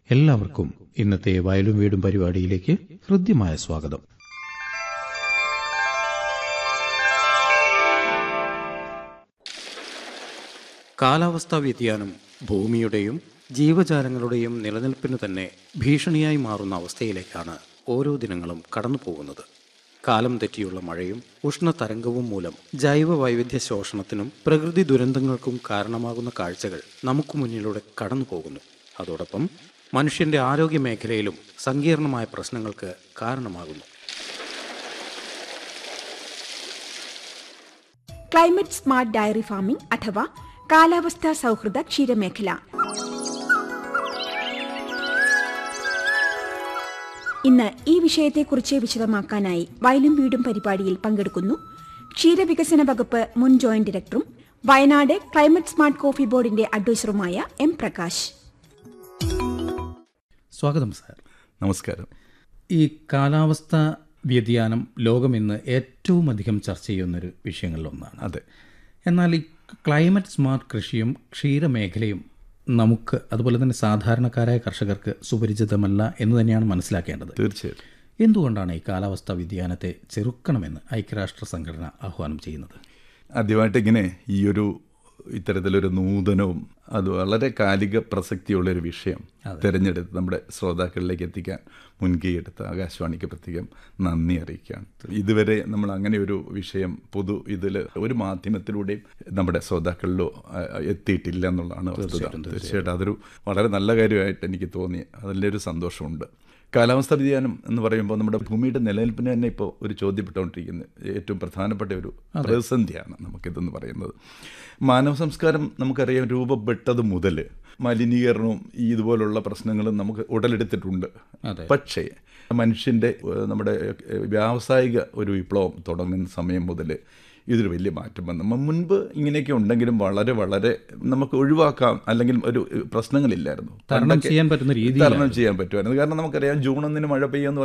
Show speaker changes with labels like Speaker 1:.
Speaker 1: എല്ലാവർക്കും ഇന്നത്തെ വയലും വീടും പരിപാടിയിലേക്ക് ഹൃദ്യമായ സ്വാഗതം കാലാവസ്ഥാ വ്യതിയാനം ഭൂമിയുടെയും ജീവജാലങ്ങളുടെയും നിലനിൽപ്പിന് തന്നെ ഭീഷണിയായി മാറുന്ന അവസ്ഥയിലേക്കാണ് ഓരോ ദിനങ്ങളും കടന്നു പോകുന്നത് കാലം തെറ്റിയുള്ള മഴയും ഉഷ്ണതരംഗവും മൂലം ജൈവ വൈവിധ്യ ശോഷണത്തിനും പ്രകൃതി ദുരന്തങ്ങൾക്കും കാരണമാകുന്ന കാഴ്ചകൾ നമുക്ക് മുന്നിലൂടെ കടന്നു പോകുന്നു അതോടൊപ്പം മനുഷ്യന്റെ ആരോഗ്യ മേഖലയിലും സങ്കീർണമായ പ്രശ്നങ്ങൾക്ക് കാരണമാകുന്നു
Speaker 2: ക്ലൈമറ്റ് സ്മാർട്ട് ഡയറി ഫാമിംഗ് അഥവാ കാലാവസ്ഥാ സൗഹൃദ ക്ഷീരമേഖല ഇന്ന് ഈ വിഷയത്തെക്കുറിച്ച് വിശദമാക്കാനായി വയലും വീടും പരിപാടിയിൽ പങ്കെടുക്കുന്നു ക്ഷീരവികസന വകുപ്പ് മുൻ ജോയിന്റ് ഡയറക്ടറും വയനാട് ക്ലൈമറ്റ് സ്മാർട്ട് കോഫി ബോർഡിന്റെ അഡ്വൈസറുമായ എം പ്രകാശ്
Speaker 1: സ്വാഗതം സാർ
Speaker 3: നമസ്കാരം
Speaker 1: ഈ കാലാവസ്ഥ വ്യതിയാനം ലോകം ഇന്ന് ഏറ്റവും അധികം ചർച്ച ചെയ്യുന്നൊരു വിഷയങ്ങളിലൊന്നാണ്
Speaker 3: അതെ
Speaker 1: എന്നാൽ ഈ ക്ലൈമറ്റ് സ്മാർട്ട് കൃഷിയും ക്ഷീരമേഖലയും നമുക്ക് അതുപോലെ തന്നെ സാധാരണക്കാരായ കർഷകർക്ക് സുപരിചിതമല്ല എന്ന് തന്നെയാണ് മനസ്സിലാക്കേണ്ടത്
Speaker 3: തീർച്ചയായിട്ടും
Speaker 1: എന്തുകൊണ്ടാണ് ഈ കാലാവസ്ഥാ വ്യതിയാനത്തെ ചെറുക്കണമെന്ന് ഐക്യരാഷ്ട്ര സംഘടന ആഹ്വാനം ചെയ്യുന്നത്
Speaker 3: ആദ്യമായിട്ട് ഇങ്ങനെ ഈ ഒരു ഇത്തരത്തിലൊരു നൂതനവും അത് വളരെ കാലിക പ്രസക്തിയുള്ളൊരു വിഷയം തിരഞ്ഞെടുത്ത് നമ്മുടെ ശ്രോതാക്കളിലേക്ക് എത്തിക്കാൻ മുൻകൈ എടുത്ത ആകാശവാണിക്ക് പ്രത്യേകം നന്ദി അറിയിക്കുകയാണ് ഇതുവരെ നമ്മൾ അങ്ങനെ ഒരു വിഷയം പൊതു ഇതിൽ ഒരു മാധ്യമത്തിലൂടെയും നമ്മുടെ ശ്രോതാക്കളിലോ ആ, എത്തിയിട്ടില്ല എന്നുള്ളതാണ് വസ്തുത തീർച്ചയായിട്ടും അതൊരു വളരെ നല്ല കാര്യമായിട്ട് എനിക്ക് തോന്നി അതിലൊരു സന്തോഷമുണ്ട് കാലാവസ്ഥാ വ്യതിയാനം എന്ന് പറയുമ്പോൾ നമ്മുടെ ഭൂമിയുടെ നിലനിൽപ്പിന് തന്നെ ഇപ്പോൾ ഒരു ചോദ്യപ്പെട്ടുകൊണ്ടിരിക്കുന്ന ഏറ്റവും പ്രധാനപ്പെട്ട ഒരു പ്രതിസന്ധിയാണ് നമുക്കിതെന്ന് പറയുന്നത് മാനവ സംസ്കാരം നമുക്കറിയാം രൂപപ്പെട്ടത് മുതൽ മലിനീകരണവും ഈ ഇതുപോലുള്ള പ്രശ്നങ്ങളും നമുക്ക് ഉടലെടുത്തിട്ടുണ്ട്
Speaker 1: അതെ.
Speaker 3: പക്ഷേ മനുഷ്യൻ്റെ ഏഹ്, നമ്മുടെ ഏഹ്, വ്യാവസായിക ഒരു വിപ്ലവം തുടങ്ങുന്ന സമയം മുതൽ ഇതൊരു വലിയ മാറ്റം വന്നു മ- മുൻപ് ഇങ്ങനെയൊക്കെ ഉണ്ടെങ്കിലും വളരെ വളരെ നമുക്ക് ഒഴിവാക്കാം അല്ലെങ്കിൽ ഒരു ഏഹ്, പ്രശ്നങ്ങളില്ലായിരുന്നു
Speaker 1: തരണം
Speaker 3: പണ്ടൊക്കെ
Speaker 1: ചെയ്യാൻ പറ്റുന്ന രീതിയിൽ
Speaker 3: തരണം ചെയ്യാൻ പറ്റുമായിരുന്നു കാരണം നമുക്കറിയാം ജൂൺ ഒന്നിന് മഴ പെയ്യുമെന്ന്